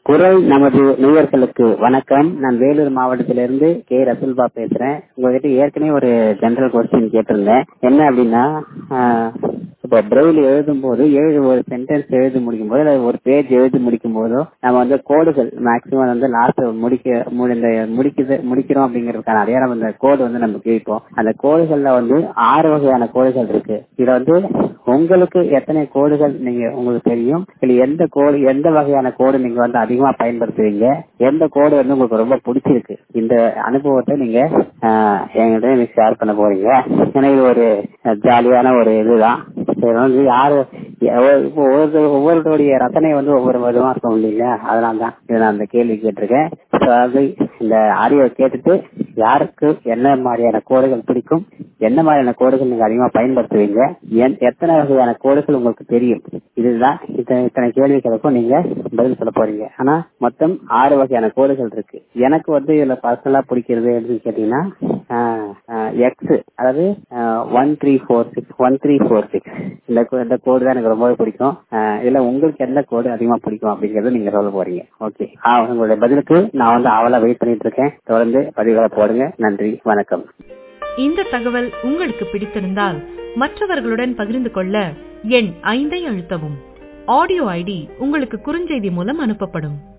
குரல் நமது நேயர்களுக்கு வணக்கம் நான் வேலூர் மாவட்டத்திலிருந்து கே ரசுல்பா பேசுறேன் உங்ககிட்ட ஏற்கனவே ஒரு ஜெனரல் கொஸ்டின் கேட்டிருந்தேன் என்ன அப்படின்னா ஆஹ், இப்போ பிரெயில் எழுதும் போது எழுதி ஒரு சென்டென்ஸ் எழுதி முடிக்கும் போது அல்லது ஒரு பேஜ் எழுதி முடிக்கும் போதோ நம்ம வந்து கோடுகள் மேக்சிமம் வந்து லாஸ்ட் முடிக்க மு- இந்த முடிக்குது முடிக்கிறோம் அப்படிங்கிறதுக்கான அடையாளம் இந்த கோடு வந்து நம்ம கிழிப்போம் அந்த கோடுகள்ல வந்து ஆறு வகையான கோடுகள் இருக்கு இதுல வந்து உங்களுக்கு எத்தனை கோடுகள் நீங்க உங்களுக்கு தெரியும் இல்ல எந்த கோடு எந்த வகையான கோடு நீங்க வந்து அதிகமா பயன்படுத்துவீங்க எந்த கோடு வந்து உங்களுக்கு ரொம்ப பிடிச்சிருக்கு இந்த அனுபவத்தை நீங்க ஆஹ், என்கிட்ட நீங்க ஷேர் பண்ண போறீங்க ஏன்னா இது ஒரு ஜாலியான ஒரு இதுதான் இது வந்து யாரு எவ்வ- இப்போ ஒவ்வொரு ஒவ்வொருடைய ரசனை வந்து ஒவ்வொரு விதமா இருக்கும் இல்லைங்களா அதனால தான் இதை நான் அந்த கேள்வி கேட்டிருக்கேன் So, அதாவது இந்த ஆடியோ கேட்டுட்டு யாருக்கு என்ன மாதிரியான கோடுகள் பிடிக்கும் என்ன மாதிரியான கோடுகள் நீங்க அதிகமா பயன்படுத்துவீங்க என்- எத்தனை வகையான கோடுகள் உங்களுக்கு தெரியும் இதுதான் இத்தனை இத்தனை கேள்விகளுக்கும் நீங்க பதில் சொல்ல போறீங்க ஆனா மொத்தம் ஆறு வகையான கோடுகள் இருக்கு எனக்கு வந்து இதுல பர்சனலா பிடிக்கிறது எதுன்னு கேட்டீங்கன்னா எக்ஸ் அதாவது one three four six one three four six இந்த co- இந்த கோடு தான் எனக்கு ரொம்பவே பிடிக்கும் அஹ், இதுல உங்களுக்கு எந்த கோடு அதிகமா பிடிக்கும் அப்படிங்கறது நீங்க சொல்ல போறீங்க ஓகே உங்களுடைய பதிலுக்கு நான் வந்து அவளை வெயிட் பண்ணிட்டு இருக்கேன் தொடர்ந்து பதிவுகளை போடுங்க நன்றி வணக்கம் இந்த தகவல் உங்களுக்கு பிடித்திருந்தால் மற்றவர்களுடன் பகிர்ந்து கொள்ள எண் ஐந்தை அழுத்தவும் ஆடியோ ஐடி உங்களுக்கு குறுஞ்செய்தி மூலம் அனுப்பப்படும்